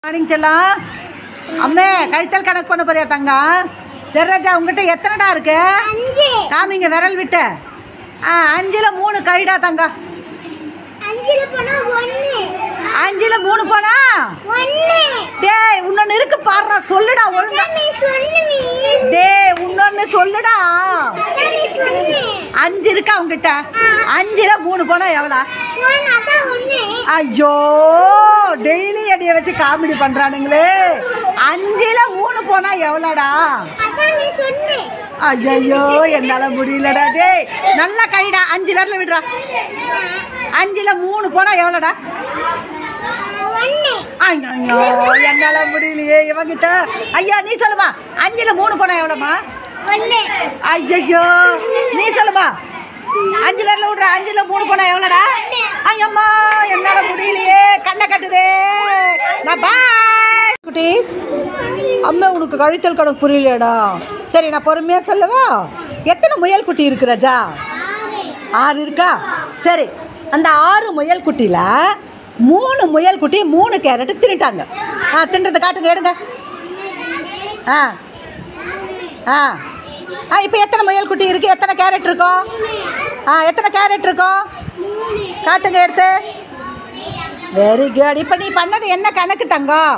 Morning செல்லம் அம்மே கழித்தல் கணக்கு பண்ண போறியா தங்கம் சரி ராஜா உங்ககிட்ட எத்தனைடா இருக்கு அஞ்சு காமிங்க விரல் விட்டு ஆ அஞ்சில் மூணு கழிடா தங்கம் அஞ்சுல போனா ஒண்ணு அஞ்சில் மூணு போனா ஒண்ணு டேய் இன்னொன்று இருக்கு பாடுறா சொல்லுடா ஒழுங்கா அதான் நீ சொன்ன மிஸ் டேய் இன்னொன்று சொல்லுடா அதான் நீ சொன்ன அஞ்சு இருக்கா உங்ககிட்ட அஞ்சில் மூணு போனா எவ்வளோ ஒண்ணு அதான் ஒண்ணு ஐயோ டெய்லி எடைய வச்சு காமெடி பண்றானுங்களே அஞ்சுல மூணு போனா எவ்வளோடா அதான் நீ சொன்ன ஐயோ என்னால முடியலடா டேய் நல்லா கழிடா அஞ்சு விரல விடுறா அஞ்சுல மூணு போனா எவ்வளோடா ஒண்ணு ஐயோ என்னால முடியலையே இவங்கிட்ட ஐயா நீ சொல்லுமா அஞ்சுல மூணு போனா எவ்வளோமா ஒண்ணு ஐயோ நீ சொல்லுமா அஞ்சு பேர்ல விடுற அஞ்சுல மூணு போனா எவ்வளோடா ஐயம்மா என்னால முடியலையே கண்ணை கட்டுதே நான் பாய் குட்டீஸ் அம்மா உனக்கு கழித்தல் கணக்கு புரியலடா சரி நான் பொறுமையாக சொல்லவா எத்தனை முயல் குட்டி இருக்கு ராஜா ஆறு இருக்கா சரி அந்த ஆறு முயல் குட்டியில் மூணு முயல் குட்டி மூணு கேரட்டு தின்னுட்டாங்க ஆ தின்றதை காட்டுங்க எடுங்க ஆ ஆ ஆ இப்போ எத்தனை முயல் குட்டி இருக்குது எத்தனை கேரட் இருக்கும் ஆ எத்தனை கேரட் இருக்கும் காட்டுங்க எடுத்து வெரி குட் இப்போ நீ பண்ணது என்ன கணக்கு தங்கம்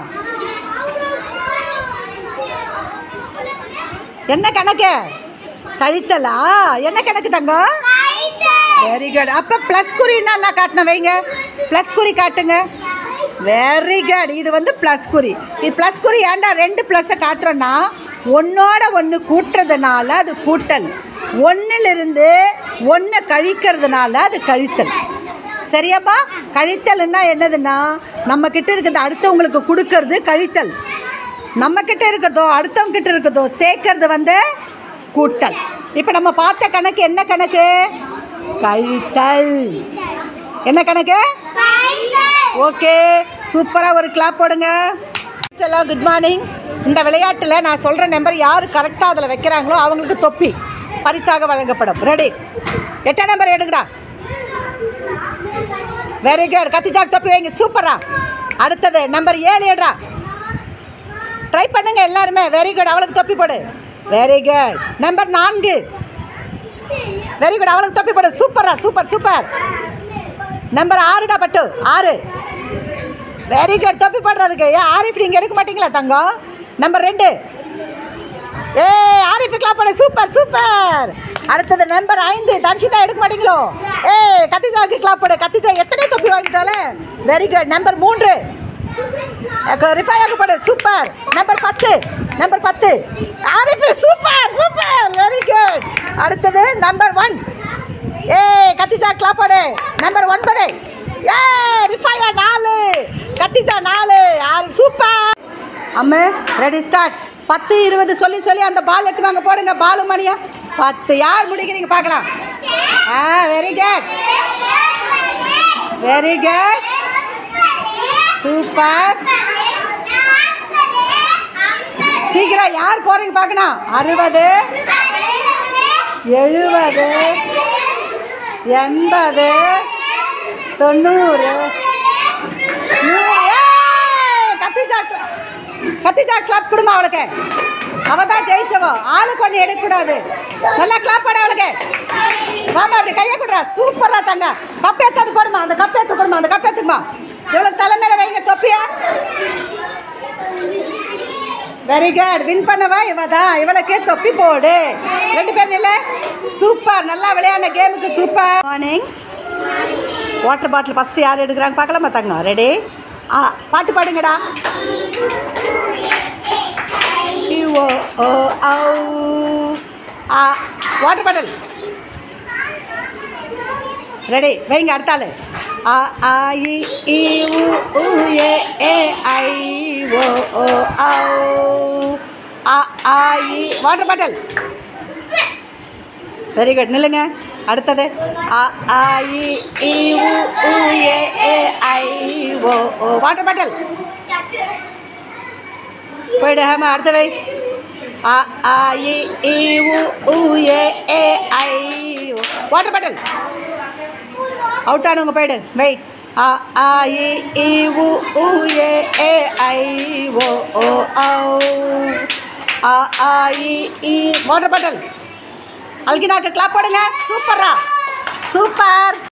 என்ன கணக்கு கழித்தலா என்ன கணக்கு தங்கம் வெரி குட் அப்போ ப்ளஸ் குறின்னா என்ன காட்டணும் வைங்க ப்ளஸ் குறி காட்டுங்க வெரி குட் இது வந்து ப்ளஸ் குறி இது ப்ளஸ் குறி ஏன்டா ரெண்டு ப்ளஸ்ஸை காட்டுறோன்னா ஒன்றோட ஒன்று கூட்டுறதுனால அது கூட்டல் ஒன்றிலிருந்து ஒன்றை கழிக்கிறதுனால அது கழித்தல் சரியாப்பா கழித்தல்னா என்னதுன்னா நம்ம கிட்ட இருக்கிறது அடுத்தவங்களுக்கு கொடுக்கறது கழித்தல் நம்ம கிட்ட இருக்கிறதோ அடுத்தவங்க கிட்ட இருக்கிறதோ சேர்க்கறது வந்து கூட்டல் இப்போ நம்ம பார்த்த கணக்கு என்ன கணக்கு கழித்தல் என்ன கணக்கு ஓகே சூப்பராக ஒரு கிளாப் போடுங்க ஹலோ குட் மார்னிங் இந்த விளையாட்டில் நான் சொல்கிற நம்பர் யார் கரெக்டாக அதில் வைக்கிறாங்களோ அவங்களுக்கு தொப்பி பரிசாக வழங்கப்படும் ரெடி எட்டாம் நம்பர் எடுங்கடா வெரி குட் கத்திச்சாக் தொப்பி வைங்க சூப்பரா அடுத்தது நம்பர் ஏழு எடுறா ட்ரை பண்ணுங்க எல்லாருமே வெரி குட் அவளுக்கு தொப்பி போடு வெரி குட் நம்பர் நான்கு வெரி குட் அவளுக்கு தொப்பி போடு சூப்பரா சூப்பர் சூப்பர் நம்பர் ஆறுடா பட்டு ஆறு வெரி குட் தொப்பி போடுறதுக்கு ஏன் ஆரிஃப் நீங்கள் எடுக்க மாட்டீங்களா தங்கம் நம்பர் ரெண்டு ஏ ஆரிஃபு கிளாப் போடு சூப்பர் சூப்பர் அடுத்தது நம்பர் ஐந்து தன்ஷிதா எடுக்க மாட்டீங்களோ ஏ கத்திஜாவுக்கு கிளாப் போடு கத்திஜா எத்தனை தொப்பி வாங்கிட்டாலே வெரி குட் நம்பர் மூன்று ரிஃபையாக்கு போடு சூப்பர் நம்பர் பத்து நம்பர் பத்து Arif super super very good அடுத்தது நம்பர் ஒன் ஏ கத்திஜா கிளாப் போடு நம்பர் ஒன்பது ஏ ரிஃபையா நாலு கத்திஜா நாலு ஆறு சூப்பர் அம்மா ரெடி ஸ்டார்ட் பத்து இருபது சொல்லி சொல்லி அந்த பால் எடுத்து வாங்க போடுங்க பாலு மணியா பத்து யார் முடிக்கிறீங்க பார்க்கலாம் ஆ very good very good super சீக்கிரம் யார் போறீங்க பார்க்கணும் அறுபது எழுபது எண்பது தொண்ணூறு நூறு ஏய்! கத்திஜா cla- கத்திஜா கிளாப் கொடுமா அவளுக்கு அவ தான் ஜெயிச்சவோ ஆளுக்கு ஒன்று எடுக்கக்கூடாது நல்லா கிளாப் போட அவளுக்கு வாமா அப்படி கையை கொடுறா சூப்பரா தங்க கப் ஏத்தாது போடுமா அந்த கப் ஏத்து போடுமா அந்த கப் ஏத்துக்குமா இவளுக்கு தலைமையில வைங்க தொப்பியா வெரி குட் வின் பண்ணவா இவ தான் இவளுக்கு தொப்பி போடு ரெண்டு பேரும் இல்லை சூப்பர் நல்லா விளையாடின கேமுக்கு super morning water bottle first யார் எடுக்கிறாங்க பார்க்கலாமா தங்க ரெடி ஆ பாட்டு பாடுங்கடா ஓ ஓ ஔ ஆ வாட்டர் பாட்டில் ரெடி வைங்க அடுத்தாள் ஆ ஆ இ ஈ உ உ ஏ ஏ ஐ ஓ ஓ ஔ ஆ ஆ இ வாட்டர் பாட்டில் வெரி குட் நில்லுங்க அடுத்தது அ ஆ இ ஈ உ உ ஏ ஏ ஐ ஓ ஓ வாட்டர் பாட்டில் போயிடு ஹேமா அடுத்த வை அ ஆ இ ஈ உ உ ஏ ஏ ஐ ஓ வாட்டர் பாட்டில் அவுட் ஆனவங்க போயிடு வை அ ஆ இ ஈ உ ஊ ஏ ஏ ஐ ஓ ஓ ஔ அ ஆ இ ஈ வாட்டர் பாட்டில் அல்கினாக்கு கிளாப் போடுங்க சூப்பரா சூப்பர்